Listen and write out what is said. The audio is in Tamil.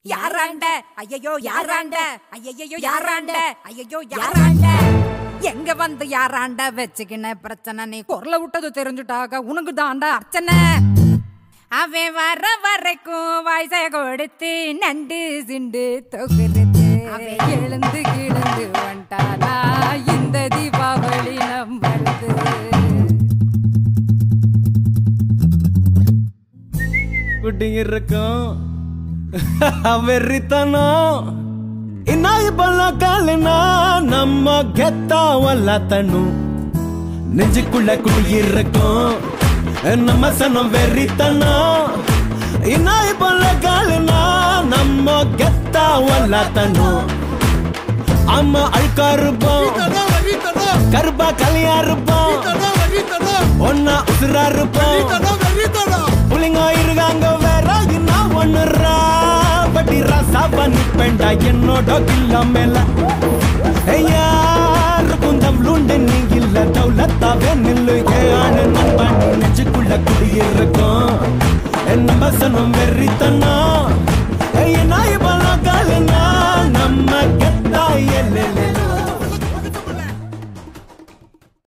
யாராண்ட ஐயையோ யாராண்ட ஐயையோ யாராண்ட ஐயையோ யாராண்ட எங்க வந்து யாராண்ட வச்சுக்கின பிரச்சனை நீ குரல விட்டது தெரிஞ்சுட்டாக உனக்கு தாண்டா அர்ச்சனை அவன் வர வரைக்கும் வயசை கொடுத்து நண்டு சிண்டு தொகுறது அவன் எழுந்து கிழந்து வந்துட்டானா இந்த தீபாவளி நம்மளுது குட்டிங்க இருக்கும் வெறித்தனம் இன்னாய் பல்ல காலனா நம்ம கெத்தா வல்லத்தனும் நெஞ்சுக்குள்ள குடியிருக்கும் நம்ம சனம் வெறித்தனம் இன்னாய் பல்ல காலனா நம்ம கெத்தா வல்லத்தனும் அம்மா அழுக்கா இருப்போம் கருப்பா கலியா இருப்போம் ஒன்னா உசுரா இருப்போம் புள்ளிங்க இருக்காங்க வேற என்ன ஒண்ணுறா பட்டி ராசாவா நிப்பேண்டா என்னோட கில்ல மேல யாருக்கும் தம்ளுண்டு நீ இல்ல தௌலத்தாவே நில்லு ஏழு நண்பன் நெஞ்சுக்குள்ள குடியிருக்கும் என்ன பசனும் வெறித்தனம்